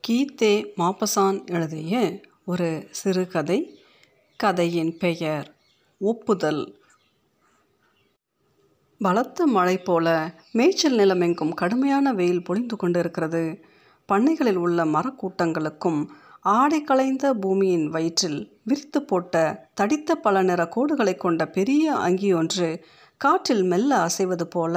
கீத்தே Maupassant எழுதிய ஒரு சிறுகதை கதையின் பெயர் ஒப்புதல் பலத்த மழை போல மேய்ச்சல் நிலமெங்கும் கடுமையான வெயில் பொழிந்து கொண்டிருக்கிறது பண்ணைகளில் உள்ள மரக்கூட்டங்களுக்கும் ஆடை களைந்த பூமியின் வயிற்றில் விரித்து போட்ட தடித்த பல நிற கோடுகளை கொண்ட பெரிய அங்கி ஒன்று காற்றில் மெல்ல அசைவது போல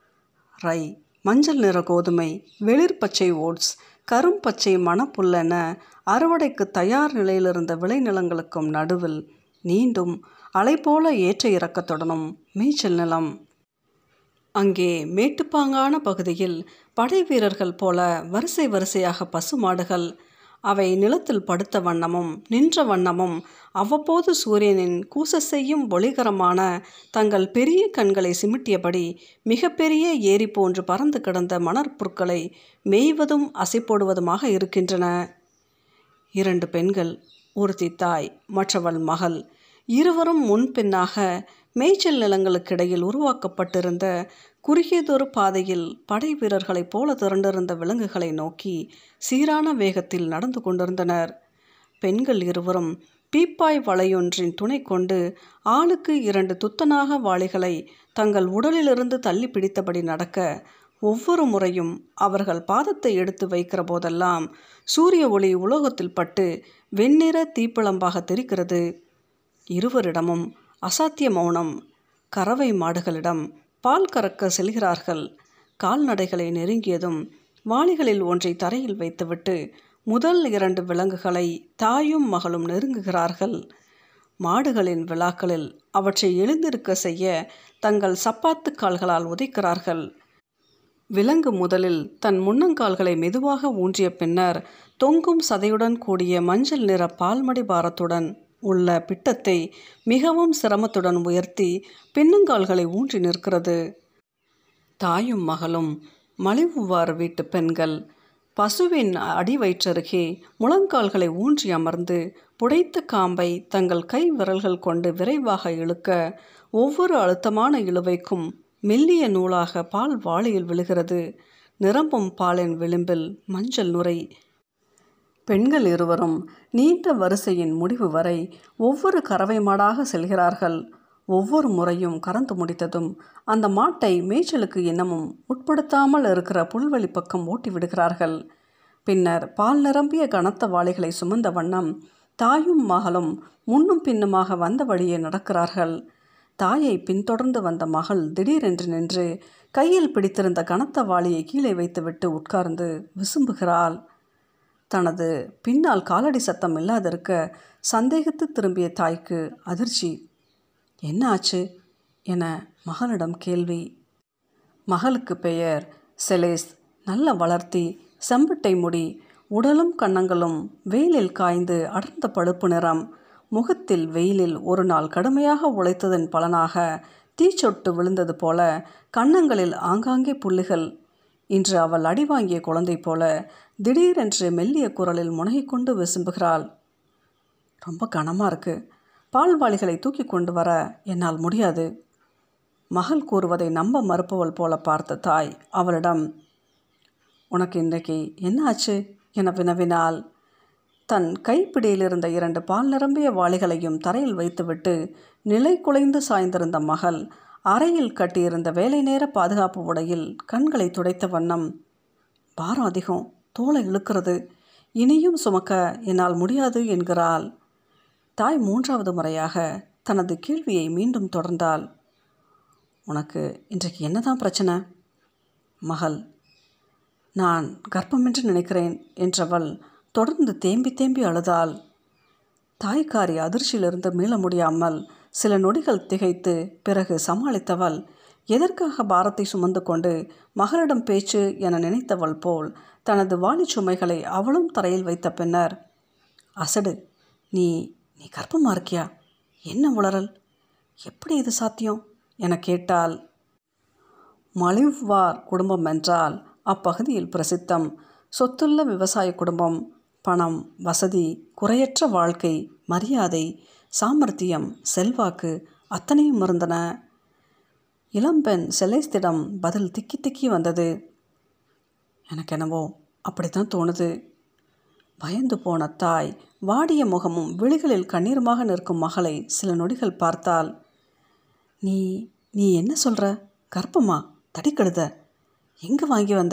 ரை மஞ்சள் நிற கோதுமை வெளிர் பச்சை ஓட்ஸ் கரும்பச்சை மணப்புல்லென அறுவடைக்கு தயார் நிலையிலிருந்த விளைநிலங்களுக்கும் நடுவில் நீண்டும் அலை போல ஏற்ற இறக்கத்துடனும் மேய்ச்சல் நிலம் அங்கே மேட்டுப்பாங்கான பகுதியில் படை வீரர்கள் போல வரிசை வரிசையாக பசுமாடுகள் அவை நிலத்தில் படுத்த வண்ணமும் நின்ற வண்ணமும் அவ்வப்போது சூரியனின் கூச செய்யும் ஒளிகரமான தங்கள் பெரிய கண்களை சிமிட்டியபடி மிகப்பெரிய ஏரி போன்று பறந்து கிடந்த மணற்புற்களை மேய்வதும் அசைப்போடுவதுமாக இருக்கின்றன இரண்டு பெண்கள் ஒருத்தி தாய் மற்றவள் மகள் இருவரும் முன்பின்னாக மேய்ச்சல் நிலங்களுக்கிடையில் உருவாக்கப்பட்டிருந்த குறுகியதொரு பாதையில் படை வீரர்களைப் போல திரண்டிருந்த விலங்குகளை நோக்கி சீரான வேகத்தில் நடந்து கொண்டிருந்தனர் பெண்கள் இருவரும் பீப்பாய் வலையொன்றின் துணை கொண்டு ஆளுக்கு இரண்டு துத்தனாக வாளிகளை தங்கள் உடலிலிருந்து தள்ளி பிடித்தபடி நடக்க ஒவ்வொரு முறையும் அவர்கள் பாதத்தை எடுத்து வைக்கிற போதெல்லாம் சூரிய ஒளி உலோகத்தில் பட்டு வெண்ணிற தீப்பிழம்பாக தெரிக்கிறது இருவரிடமும் அசாத்திய மௌனம் கறவை மாடுகளிடம் பால் கறக்க செல்கிறார்கள் கால்நடைகளை நெருங்கியதும் வாளிகளில் ஒன்றை தரையில் வைத்துவிட்டு முதல் இரண்டு விலங்குகளை தாயும் மகளும் நெருங்குகிறார்கள் மாடுகளின் விழாக்களில் அவற்றை எழுந்திருக்க செய்ய தங்கள் சப்பாத்து கால்களால் உதைக்கிறார்கள் விலங்கு முதலில் தன் முன்னங்கால்களை மெதுவாக ஊன்றிய பின்னர் தொங்கும் சதையுடன் கூடிய மஞ்சள் நிற பால்மடி பாரத்துடன் உள்ள பிட்டத்தை மிகவும் சிரமத்துடன் உயர்த்தி பின்னங்கால்களை ஊன்றி நிற்கிறது தாயும் மகளும் மலிவுவார் வீட்டு பெண்கள் பசுவின் அடி வயிற்றருகே முழங்கால்களை ஊன்றி அமர்ந்து புடைத்த காம்பை தங்கள் கை விரல்கள் கொண்டு விரைவாக இழுக்க ஒவ்வொரு அழுத்தமான இழுவைக்கும் மெல்லிய நூலாக பால் வாளியில் விழுகிறது நிரம்பும் பாலின் விளிம்பில் மஞ்சள் நுரை பெண்கள் இருவரும் நீண்ட வரிசையின் முடிவு வரை ஒவ்வொரு கறவை மாடாக செல்கிறார்கள் ஒவ்வொரு முறையும் கறந்து முடித்ததும் அந்த மாட்டை மேய்ச்சலுக்கு இன்னமும் உட்படுத்தாமல் இருக்கிற புல்வெளி பக்கம் ஓட்டி விடுகிறார்கள் பின்னர் பால் நிரம்பிய கனத்த வாளிகளை சுமந்த வண்ணம் தாயும் மகளும் முன்னும் பின்னுமாக வந்த வழியே நடக்கிறார்கள் தாயை பின்தொடர்ந்து வந்த மகள் திடீரென்று நின்று கையில் பிடித்திருந்த கனத்த வாளியை கீழே வைத்துவிட்டு உட்கார்ந்து விசும்புகிறாள் தனது பின்னால் காலடி சத்தம் இல்லாதிருக்க சந்தேகித்து திரும்பிய தாய்க்கு அதிர்ச்சி என்ன ஆச்சு என மகளிடம் கேள்வி மகளுக்கு பெயர் செலேஸ் நல்ல வளர்த்தி செம்பட்டை முடி உடலும் கன்னங்களும் வெயிலில் காய்ந்து அடர்ந்த பழுப்பு நிறம் முகத்தில் வெயிலில் ஒரு நாள் கடுமையாக உழைத்ததன் பலனாக தீச்சொட்டு விழுந்தது போல கன்னங்களில் ஆங்காங்கே புள்ளிகள் இன்று அவள் அடி வாங்கிய குழந்தை போல திடீரென்று மெல்லிய குரலில் முனகிக்கொண்டு விசும்புகிறாள் ரொம்ப கனமாக இருக்கு பால்வாளிகளை தூக்கி கொண்டு வர என்னால் முடியாது மகள் கூறுவதை நம்ப மறுப்பவள் போல பார்த்த தாய் அவளிடம் உனக்கு இன்றைக்கு என்ன ஆச்சு என வினவினாள் தன் கைப்பிடியில் இருந்த இரண்டு பால் நிரம்பிய வாளிகளையும் தரையில் வைத்துவிட்டு நிலை குலைந்து சாய்ந்திருந்த மகள் அறையில் கட்டியிருந்த வேலை நேர பாதுகாப்பு உடையில் கண்களை துடைத்த வண்ணம் பாரம் அதிகம் தோலை இழுக்கிறது இனியும் சுமக்க என்னால் முடியாது என்கிறாள் தாய் மூன்றாவது முறையாக தனது கேள்வியை மீண்டும் தொடர்ந்தாள் உனக்கு இன்றைக்கு என்னதான் பிரச்சனை மகள் நான் கர்ப்பமென்று நினைக்கிறேன் என்றவள் தொடர்ந்து தேம்பி தேம்பி அழுதாள் தாய்க்காரி அதிர்ச்சியிலிருந்து மீள முடியாமல் சில நொடிகள் திகைத்து பிறகு சமாளித்தவள் எதற்காக பாரத்தை சுமந்து கொண்டு மகளிடம் பேச்சு என நினைத்தவள் போல் தனது வாலி சுமைகளை அவளும் தரையில் வைத்த பின்னர் அசடு நீ நீ கர்ப்பமாக இருக்கியா என்ன உளறல் எப்படி இது சாத்தியம் என கேட்டால் மலிவ்வார் குடும்பம் என்றால் அப்பகுதியில் பிரசித்தம் சொத்துள்ள விவசாய குடும்பம் பணம் வசதி குறையற்ற வாழ்க்கை மரியாதை சாமர்த்தியம் செல்வாக்கு அத்தனையும் இருந்தன இளம்பெண் செலேஸ்திடம் பதில் திக்கி திக்கி வந்தது எனக்கு என்னவோ அப்படித்தான் தோணுது பயந்து போன தாய் வாடிய முகமும் விழிகளில் கண்ணீருமாக நிற்கும் மகளை சில நொடிகள் பார்த்தாள் நீ நீ என்ன சொல்கிற கர்ப்பமா தடிக்கழுத எங்கே வாங்கி வந்த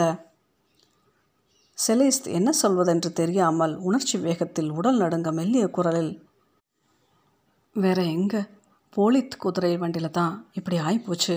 செலேஸ்ட் என்ன சொல்வதென்று தெரியாமல் உணர்ச்சி வேகத்தில் உடல் நடுங்க மெல்லிய குரலில் வேற எங்கே போலித் குதிரை வண்டியில் தான் இப்படி ஆயிப்போச்சு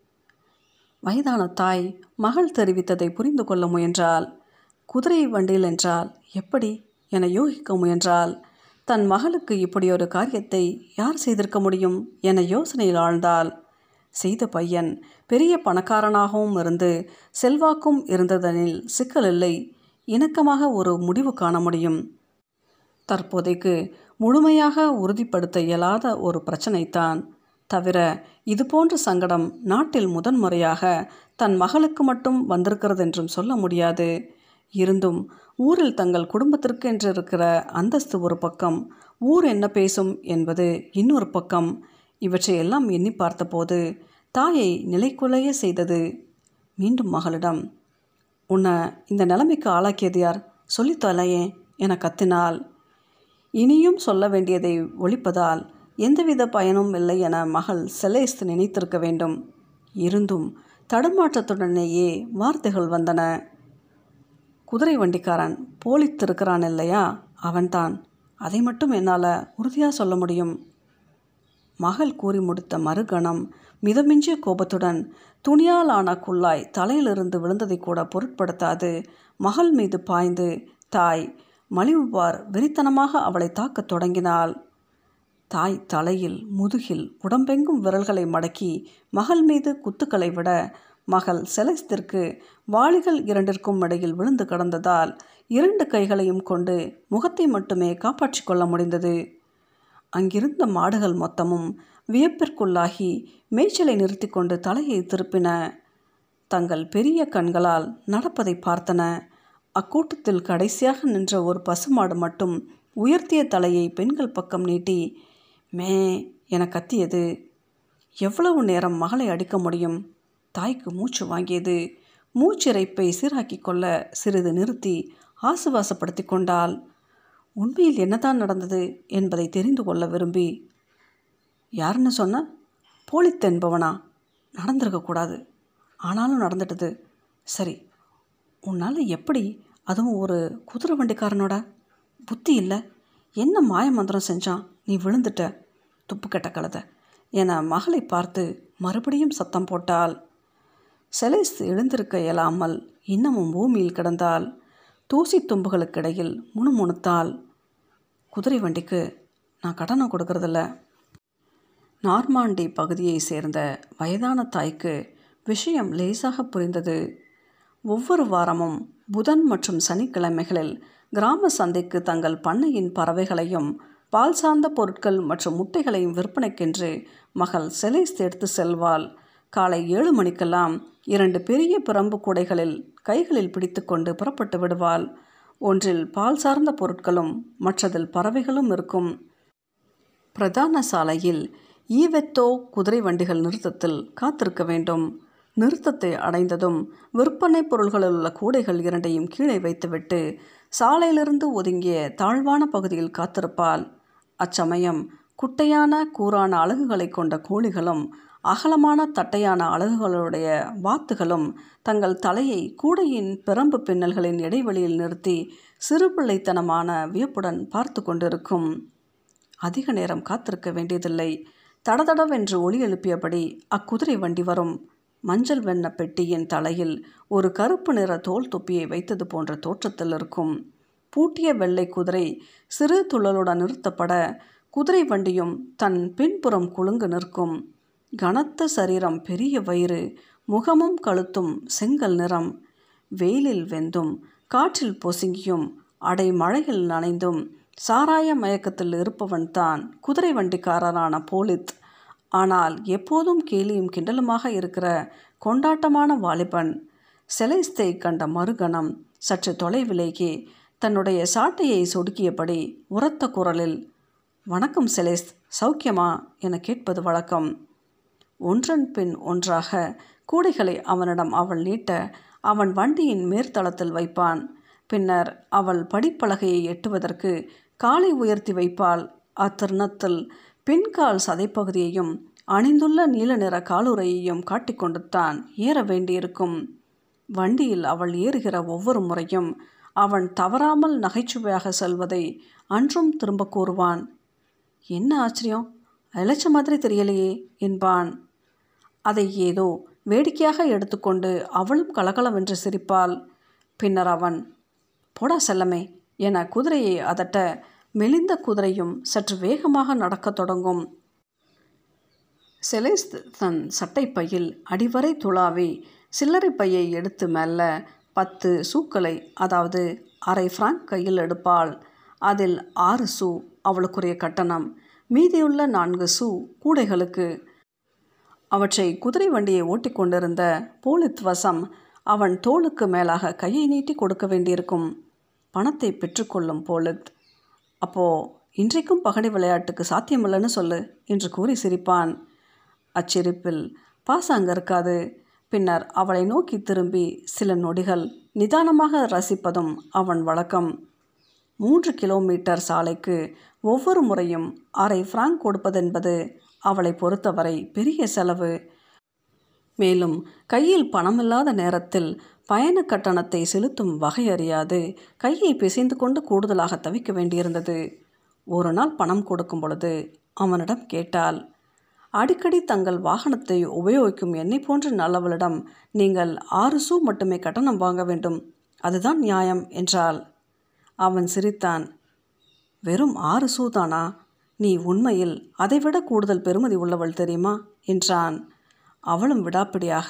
வயதான தாய் மகள் தெரிவித்ததை புரிந்து கொள்ள முயன்றால் குதிரை வண்டியில் என்றால் எப்படி என யோகிக்க முயன்றால் தன் மகளுக்கு இப்படி ஒரு காரியத்தை யார் செய்திருக்க முடியும் என யோசனையில் ஆழ்ந்தாள் செய்த பையன் பெரிய பணக்காரனாகவும் இருந்து செல்வாக்கும் இருந்ததனில் சிக்கல் இல்லை இணக்கமாக ஒரு முடிவு காண முடியும் தற்போதைக்கு முழுமையாக உறுதிப்படுத்த இயலாத ஒரு பிரச்சனைத்தான் தவிர இதுபோன்ற சங்கடம் நாட்டில் முதன்முறையாக தன் மகளுக்கு மட்டும் வந்திருக்கிறது என்றும் சொல்ல முடியாது இருந்தும் ஊரில் தங்கள் குடும்பத்திற்கு என்று இருக்கிற அந்தஸ்து ஒரு பக்கம் ஊர் என்ன பேசும் என்பது இன்னொரு பக்கம் இவற்றையெல்லாம் எண்ணி பார்த்தபோது தாயை நிலைக்குலைய செய்தது மீண்டும் மகளிடம் உன்னை இந்த நிலைமைக்கு ஆளாக்கியது யார் சொல்லித் தொலையேன் என கத்தினாள் இனியும் சொல்ல வேண்டியதை ஒழிப்பதால் எந்தவித பயனும் இல்லை என மகள் செலேஸ்த் நினைத்திருக்க வேண்டும் இருந்தும் தடுமாற்றத்துடனேயே வார்த்தைகள் வந்தன குதிரை வண்டிக்காரன் போலித்திருக்கிறான் இல்லையா அவன்தான் அதை மட்டும் என்னால் உறுதியாக சொல்ல முடியும் மகள் கூறி முடித்த மறுகணம் மிதமிஞ்சிய கோபத்துடன் துணியால் ஆன குள்ளாய் தலையிலிருந்து விழுந்ததை கூட பொருட்படுத்தாது மகள் மீது பாய்ந்து தாய் மலிவுபார் வெறித்தனமாக அவளை தாக்கத் தொடங்கினாள் தாய் தலையில் முதுகில் உடம்பெங்கும் விரல்களை மடக்கி மகள் மீது குத்துக்களை விட மகள் செலஸ்திற்கு வாளிகள் இரண்டிற்கும் இடையில் விழுந்து கிடந்ததால் இரண்டு கைகளையும் கொண்டு முகத்தை மட்டுமே காப்பாற்றிக் கொள்ள முடிந்தது அங்கிருந்த மாடுகள் மொத்தமும் வியப்பிற்குள்ளாகி மேய்ச்சலை நிறுத்தி கொண்டு தலையை திருப்பின தங்கள் பெரிய கண்களால் நடப்பதை பார்த்தன அக்கூட்டத்தில் கடைசியாக நின்ற ஒரு பசுமாடு மட்டும் உயர்த்திய தலையை பெண்கள் பக்கம் நீட்டி மே என கத்தியது எவ்வளவு நேரம் மகளை அடிக்க முடியும் தாய்க்கு மூச்சு வாங்கியது மூச்சிறைப்பை சீராக்கி கொள்ள சிறிது நிறுத்தி ஆசுவாசப்படுத்தி கொண்டால் உண்மையில் என்னதான் நடந்தது என்பதை தெரிந்து கொள்ள விரும்பி யாருன்னு சொன்ன போலித் என்பவனா நடந்திருக்கக்கூடாது ஆனாலும் நடந்துட்டது சரி உன்னால் எப்படி அதுவும் ஒரு குதிரை வண்டிக்காரனோட புத்தி இல்லை என்ன மாய மந்திரம் செஞ்சான் நீ விழுந்துட்ட துப்பு கெட்ட கழுத என மகளை பார்த்து மறுபடியும் சத்தம் போட்டாள் செலேஸ் எழுந்திருக்க இயலாமல் இன்னமும் பூமியில் கிடந்தால் தூசி தும்புகளுக்கிடையில் முணுமுணுத்தாள் குதிரை வண்டிக்கு நான் கடனை கொடுக்கறதில்ல நார்மாண்டி பகுதியை சேர்ந்த வயதான தாய்க்கு விஷயம் லேசாக புரிந்தது ஒவ்வொரு வாரமும் புதன் மற்றும் சனிக்கிழமைகளில் கிராம சந்தைக்கு தங்கள் பண்ணையின் பறவைகளையும் பால் சார்ந்த பொருட்கள் மற்றும் முட்டைகளையும் விற்பனைக்கென்று மகள் செலேஸ் எடுத்து செல்வாள் காலை ஏழு மணிக்கெல்லாம் இரண்டு பெரிய பிரம்பு கூடைகளில் கைகளில் பிடித்துக்கொண்டு புறப்பட்டு விடுவாள் ஒன்றில் பால் சார்ந்த பொருட்களும் மற்றதில் பறவைகளும் இருக்கும் பிரதான சாலையில் ஈவெத்தோ குதிரை வண்டிகள் நிறுத்தத்தில் காத்திருக்க வேண்டும் நிறுத்தத்தை அடைந்ததும் விற்பனை பொருள்களில் உள்ள கூடைகள் இரண்டையும் கீழே வைத்துவிட்டு சாலையிலிருந்து ஒதுங்கிய தாழ்வான பகுதியில் காத்திருப்பாள் அச்சமயம் குட்டையான கூரான அலகுகளை கொண்ட கோழிகளும் அகலமான தட்டையான அலகுகளுடைய வாத்துகளும் தங்கள் தலையை கூடையின் பிரம்பு பின்னல்களின் இடைவெளியில் நிறுத்தி சிறுபிள்ளைத்தனமான வியப்புடன் பார்த்து கொண்டிருக்கும் அதிக நேரம் காத்திருக்க வேண்டியதில்லை தடதடவென்று ஒளி எழுப்பியபடி அக்குதிரை வண்டி வரும் மஞ்சள் வெண்ண பெட்டியின் தலையில் ஒரு கருப்பு நிற தோல் தொப்பியை வைத்தது போன்ற தோற்றத்தில் இருக்கும் பூட்டிய வெள்ளை குதிரை சிறு துள்ளலுடன் நிறுத்தப்பட குதிரை வண்டியும் தன் பின்புறம் குலுங்கு நிற்கும் கனத்த சரீரம் பெரிய வயிறு முகமும் கழுத்தும் செங்கல் நிறம் வெயிலில் வெந்தும் காற்றில் பொசுங்கியும் அடை மழையில் நனைந்தும் சாராய மயக்கத்தில் இருப்பவன் தான் குதிரை வண்டிக்காரரான போலித் ஆனால் எப்போதும் கேலியும் கிண்டலுமாக இருக்கிற கொண்டாட்டமான வாலிபன் செலேஸ்தை கண்ட மறுகணம் சற்று தொலைவிலேயே தன்னுடைய சாட்டையை சொடுக்கியபடி உரத்த குரலில் வணக்கம் செலேஸ் சௌக்கியமா என கேட்பது வழக்கம் ஒன்றன் பின் ஒன்றாக கூடைகளை அவனிடம் அவள் நீட்ட அவன் வண்டியின் மேற்தளத்தில் வைப்பான் பின்னர் அவள் படிப்பலகையை எட்டுவதற்கு காலை உயர்த்தி வைப்பாள் அத்தருணத்தில் பின்கால் சதைப்பகுதியையும் அணிந்துள்ள நீல நிற காலுறையையும் காட்டிக்கொண்டுத்தான் ஏற வேண்டியிருக்கும் வண்டியில் அவள் ஏறுகிற ஒவ்வொரு முறையும் அவன் தவறாமல் நகைச்சுவையாக செல்வதை அன்றும் திரும்ப கூறுவான் என்ன ஆச்சரியம் இழைச்ச மாதிரி தெரியலையே என்பான் அதை ஏதோ வேடிக்கையாக எடுத்துக்கொண்டு அவளும் கலகலவென்று சிரிப்பாள் பின்னர் அவன் போடா செல்லமே என குதிரையை அதட்ட மெலிந்த குதிரையும் சற்று வேகமாக நடக்கத் தொடங்கும் செலேஸ்த் தன் சட்டைப்பையில் அடிவரை துளாவி சில்லறை பையை எடுத்து மெல்ல பத்து சூக்களை அதாவது அரை ஃப்ராங்க் கையில் எடுப்பாள் அதில் ஆறு சூ அவளுக்குரிய கட்டணம் மீதியுள்ள நான்கு சூ கூடைகளுக்கு அவற்றை குதிரை வண்டியை ஓட்டிக்கொண்டிருந்த போலித் வசம் அவன் தோளுக்கு மேலாக கையை நீட்டி கொடுக்க வேண்டியிருக்கும் பணத்தை பெற்றுக்கொள்ளும் போலித் அப்போ இன்றைக்கும் பகடை விளையாட்டுக்கு சாத்தியமில்லைன்னு சொல்லு என்று கூறி சிரிப்பான் அச்சிரிப்பில் பாசாங்க இருக்காது பின்னர் அவளை நோக்கி திரும்பி சில நொடிகள் நிதானமாக ரசிப்பதும் அவன் வழக்கம் மூன்று கிலோமீட்டர் சாலைக்கு ஒவ்வொரு முறையும் அரை ஃப்ராங்க் கொடுப்பதென்பது அவளை பொறுத்தவரை பெரிய செலவு மேலும் கையில் பணமில்லாத நேரத்தில் பயண கட்டணத்தை செலுத்தும் வகை அறியாது கையை பிசைந்து கொண்டு கூடுதலாக தவிக்க வேண்டியிருந்தது ஒரு நாள் பணம் கொடுக்கும் பொழுது அவனிடம் கேட்டாள் அடிக்கடி தங்கள் வாகனத்தை உபயோகிக்கும் என்னை போன்ற நல்லவளிடம் நீங்கள் ஆறு சூ மட்டுமே கட்டணம் வாங்க வேண்டும் அதுதான் நியாயம் என்றாள் அவன் சிரித்தான் வெறும் ஆறு சூ தானா நீ உண்மையில் அதைவிட கூடுதல் பெருமதி உள்ளவள் தெரியுமா என்றான் அவளும் விடாப்பிடியாக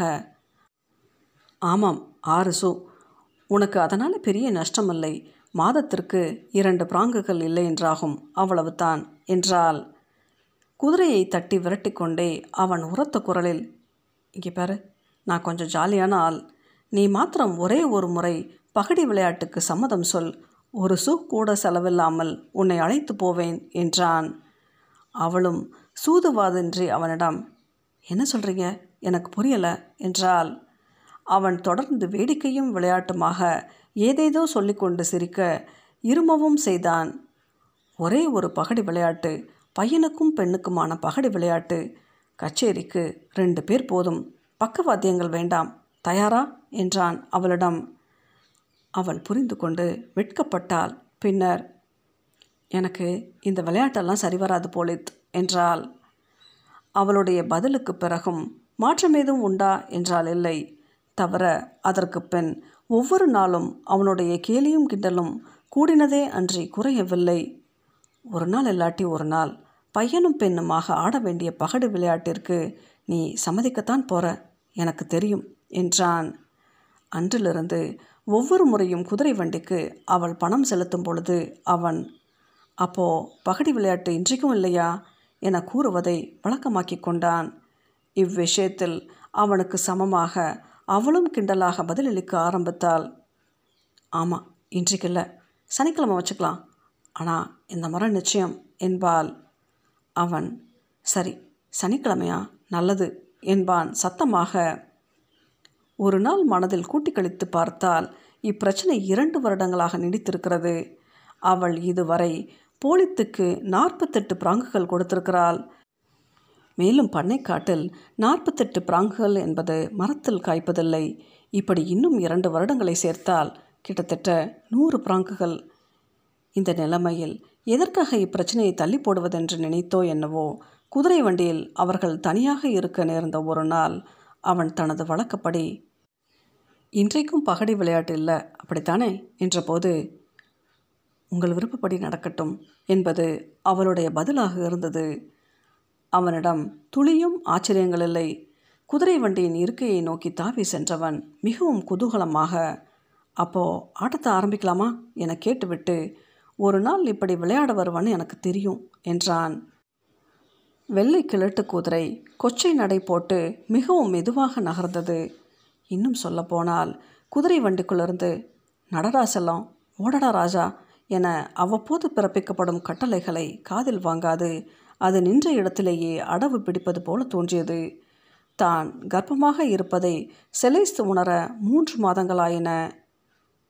ஆமாம் ஆறு சூ உனக்கு அதனால் பெரிய நஷ்டமில்லை மாதத்திற்கு இரண்டு பிராங்குகள் இல்லை என்றாகும் அவ்வளவுதான் என்றாள் குதிரையை தட்டி விரட்டி கொண்டே அவன் உரத்த குரலில் இங்கே பாரு நான் கொஞ்சம் ஜாலியான ஆள் நீ மாத்திரம் ஒரே ஒரு முறை பகடி விளையாட்டுக்கு சம்மதம் சொல் ஒரு சூ கூட செலவில்லாமல் உன்னை அழைத்து போவேன் என்றான் அவளும் சூதுவாதின்றி அவனிடம் என்ன சொல்கிறீங்க எனக்கு புரியலை என்றால் அவன் தொடர்ந்து வேடிக்கையும் விளையாட்டுமாக ஏதேதோ சொல்லிக்கொண்டு சிரிக்க இருமவும் செய்தான் ஒரே ஒரு பகடி விளையாட்டு பையனுக்கும் பெண்ணுக்குமான பகடி விளையாட்டு கச்சேரிக்கு ரெண்டு பேர் போதும் பக்கவாத்தியங்கள் வேண்டாம் தயாரா என்றான் அவளிடம் அவள் புரிந்து கொண்டு வெட்கப்பட்டாள் பின்னர் எனக்கு இந்த விளையாட்டெல்லாம் சரிவராது போலித் என்றாள் அவளுடைய பதிலுக்கு பிறகும் மாற்றம் ஏதும் உண்டா என்றால் இல்லை தவிர அதற்கு பின் ஒவ்வொரு நாளும் அவனுடைய கேலியும் கிண்டலும் கூடினதே அன்றி குறையவில்லை ஒரு நாள் இல்லாட்டி ஒரு நாள் பையனும் பெண்ணுமாக ஆட வேண்டிய பகடு விளையாட்டிற்கு நீ சம்மதிக்கத்தான் போற எனக்கு தெரியும் என்றான் அன்றிலிருந்து ஒவ்வொரு முறையும் குதிரை வண்டிக்கு அவள் பணம் செலுத்தும் பொழுது அவன் அப்போ பகடி விளையாட்டு இன்றைக்கும் இல்லையா என கூறுவதை வழக்கமாக்கி கொண்டான் இவ்விஷயத்தில் அவனுக்கு சமமாக அவளும் கிண்டலாக பதிலளிக்க ஆரம்பித்தாள் ஆமாம் இன்றைக்கு இல்லை சனிக்கிழமை வச்சுக்கலாம் ஆனால் இந்த முறை நிச்சயம் என்பாள் அவன் சரி சனிக்கிழமையா நல்லது என்பான் சத்தமாக ஒரு நாள் மனதில் கூட்டி கழித்து பார்த்தால் இப்பிரச்சனை இரண்டு வருடங்களாக நீடித்திருக்கிறது அவள் இதுவரை போலித்துக்கு நாற்பத்தெட்டு பிராங்குகள் கொடுத்திருக்கிறாள் மேலும் பண்ணைக்காட்டில் நாற்பத்தெட்டு பிராங்குகள் என்பது மரத்தில் காய்ப்பதில்லை இப்படி இன்னும் இரண்டு வருடங்களை சேர்த்தால் கிட்டத்தட்ட நூறு பிராங்குகள் இந்த நிலைமையில் எதற்காக இப்பிரச்சனையை தள்ளி போடுவதென்று நினைத்தோ என்னவோ குதிரை வண்டியில் அவர்கள் தனியாக இருக்க நேர்ந்த ஒரு நாள் அவன் தனது வழக்கப்படி இன்றைக்கும் பகடி விளையாட்டு இல்லை அப்படித்தானே என்றபோது உங்கள் விருப்பப்படி நடக்கட்டும் என்பது அவளுடைய பதிலாக இருந்தது அவனிடம் துளியும் ஆச்சரியங்கள் இல்லை குதிரை வண்டியின் இருக்கையை நோக்கி தாவி சென்றவன் மிகவும் குதூகலமாக அப்போ ஆட்டத்தை ஆரம்பிக்கலாமா என கேட்டுவிட்டு ஒரு நாள் இப்படி விளையாட வருவான்னு எனக்கு தெரியும் என்றான் வெள்ளை கிழட்டு குதிரை கொச்சை நடை போட்டு மிகவும் மெதுவாக நகர்ந்தது இன்னும் சொல்லப்போனால் குதிரை வண்டிக்குள்ளிருந்து நடடா செல்லம் ஓடடா ராஜா என அவ்வப்போது பிறப்பிக்கப்படும் கட்டளைகளை காதில் வாங்காது அது நின்ற இடத்திலேயே அடவு பிடிப்பது போல தோன்றியது தான் கர்ப்பமாக இருப்பதை செலைஸ்து உணர மூன்று மாதங்களாயின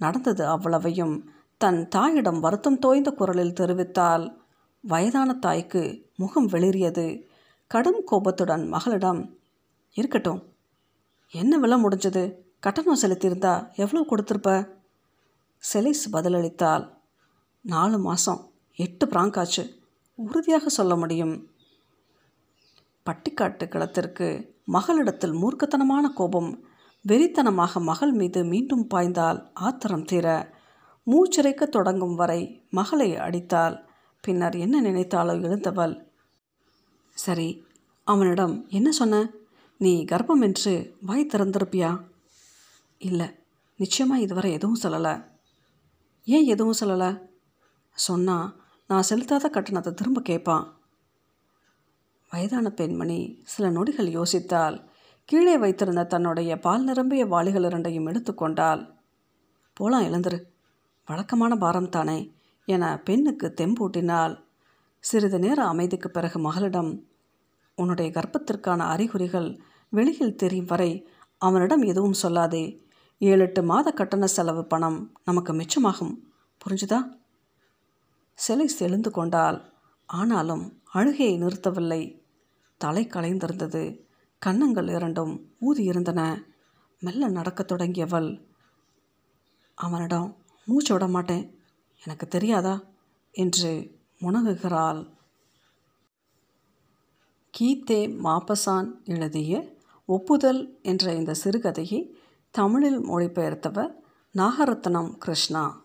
நடந்தது அவ்வளவையும் தன் தாயிடம் வருத்தம் தோய்ந்த குரலில் தெரிவித்தால் வயதான தாய்க்கு முகம் வெளிரியது கடும் கோபத்துடன் மகளிடம் இருக்கட்டும் என்ன விலை முடிஞ்சது கட்டணம் செலுத்தியிருந்தா எவ்வளோ கொடுத்துருப்ப செலிஸ் பதிலளித்தால் நாலு மாதம் எட்டு பிராங்காச்சு உறுதியாக சொல்ல முடியும் பட்டிக்காட்டு களத்திற்கு மகளிடத்தில் மூர்க்கத்தனமான கோபம் வெறித்தனமாக மகள் மீது மீண்டும் பாய்ந்தால் ஆத்திரம் தீர மூச்சிறைக்க தொடங்கும் வரை மகளை அடித்தாள் பின்னர் என்ன நினைத்தாலோ எழுந்தவள் சரி அவனிடம் என்ன சொன்ன நீ கர்ப்பம் என்று வாய் திறந்திருப்பியா இல்லை நிச்சயமாக இதுவரை எதுவும் சொல்லலை ஏன் எதுவும் சொல்லலை சொன்னால் நான் செலுத்தாத கட்டணத்தை திரும்ப கேட்பான் வயதான பெண்மணி சில நொடிகள் யோசித்தால் கீழே வைத்திருந்த தன்னுடைய பால் நிரம்பிய வாளிகள் இரண்டையும் எடுத்துக்கொண்டால் போலாம் எழுந்துரு வழக்கமான பாரம் தானே என பெண்ணுக்கு தெம்பூட்டினாள் சிறிது நேர அமைதிக்கு பிறகு மகளிடம் உன்னுடைய கர்ப்பத்திற்கான அறிகுறிகள் வெளியில் தெரியும் வரை அவனிடம் எதுவும் சொல்லாதே ஏழு எட்டு மாத கட்டண செலவு பணம் நமக்கு மிச்சமாகும் புரிஞ்சுதா சிலை செழுந்து கொண்டால் ஆனாலும் அழுகையை நிறுத்தவில்லை தலை கலைந்திருந்தது கன்னங்கள் இரண்டும் ஊதியிருந்தன மெல்ல நடக்கத் தொடங்கியவள் அவனிடம் மூச்சு விட மாட்டேன் எனக்கு தெரியாதா என்று முனகுகிறாள் கீத்தே மாப்பசான் எழுதிய ஒப்புதல் என்ற இந்த சிறுகதையை தமிழில் மொழிபெயர்த்தவர் நாகரத்னம் கிருஷ்ணா